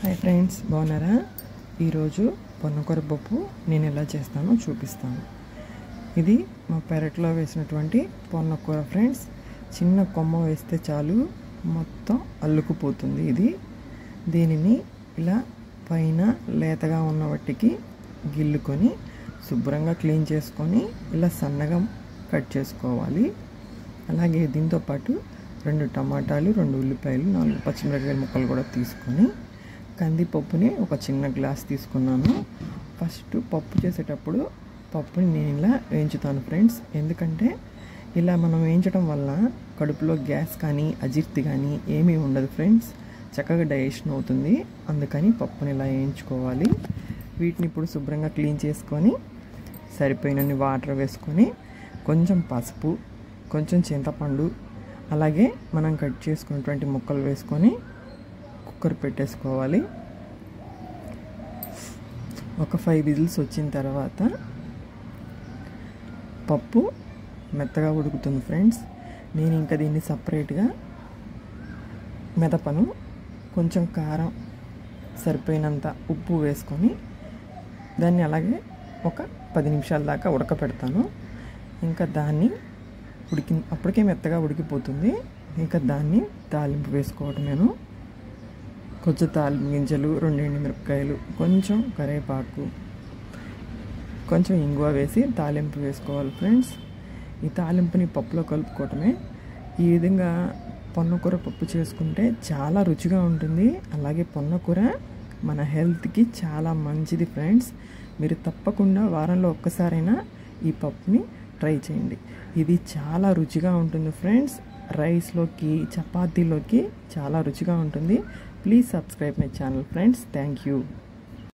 hi friends బాగున్నారా ఈరోజు పొన్నకూర పప్పు నేను ఎలా చేస్తానో చూపిస్తాను ఇది మా పెరట్లో వేసినటువంటి పొన్నకూర ఫ్రెండ్స్ చిన్న కొమ్మ వేస్తే చాలు మొత్తం అల్లుకుపోతుంది ఇది దీనిని ఇలా పైన లేతగా ఉన్న వాటికి గిల్లుకొని శుభ్రంగా క్లీన్ చేసుకొని ఇలా సన్నగా కట్ చేసుకోవాలి అలాగే దీంతో పాటు రెండు టమాటాలు రెండు ఉల్లిపాయలు నాలుగు పచ్చిమిరపకాయల ముక్కలు కూడా తీసుకొని కందిపప్పుని ఒక చిన్న గ్లాస్ తీసుకున్నాను ఫస్ట్ పప్పు చేసేటప్పుడు పప్పుని నేను ఇలా వేయించుతాను ఫ్రెండ్స్ ఎందుకంటే ఇలా మనం వేయించడం వల్ల కడుపులో గ్యాస్ కానీ అజీర్తి కానీ ఏమీ ఉండదు ఫ్రెండ్స్ చక్కగా డైజెషన్ అవుతుంది అందుకని పప్పుని ఇలా వేయించుకోవాలి వీటిని ఇప్పుడు శుభ్రంగా క్లీన్ చేసుకొని సరిపోయినన్ని వాటర్ వేసుకొని కొంచెం పసుపు కొంచెం చింతపండు అలాగే మనం కట్ చేసుకున్నటువంటి ముక్కలు వేసుకొని కుక్కర్ పెట్టేసుకోవాలి ఒక ఫైవ్ విజిల్స్ వచ్చిన తర్వాత పప్పు మెత్తగా ఉడుకుతుంది ఫ్రెండ్స్ నేను ఇంకా దీన్ని సపరేట్గా మెదపను కొంచెం కారం సరిపోయినంత ఉప్పు వేసుకొని దాన్ని అలాగే ఒక పది నిమిషాల దాకా ఉడకపెడతాను ఇంకా దాన్ని ఉడికి అప్పటికే మెత్తగా ఉడికిపోతుంది ఇంకా దాన్ని తాలింపు వేసుకోవటం నేను కొంచెం తాలింపు గింజలు రెండు మిరపకాయలు కొంచెం కరివేపాకు కొంచెం ఇంగువ వేసి తాలింపు వేసుకోవాలి ఫ్రెండ్స్ ఈ తాలింపుని పప్పులో కలుపుకోవటమే ఈ విధంగా పొన్నకూర పప్పు చేసుకుంటే చాలా రుచిగా ఉంటుంది అలాగే పొన్నకూర మన హెల్త్కి చాలా మంచిది ఫ్రెండ్స్ మీరు తప్పకుండా వారంలో ఒక్కసారైనా ఈ పప్పుని ట్రై చేయండి ఇది చాలా రుచిగా ఉంటుంది ఫ్రెండ్స్ రైస్లోకి చపాతీలోకి చాలా రుచిగా ఉంటుంది please subscribe my channel friends thank you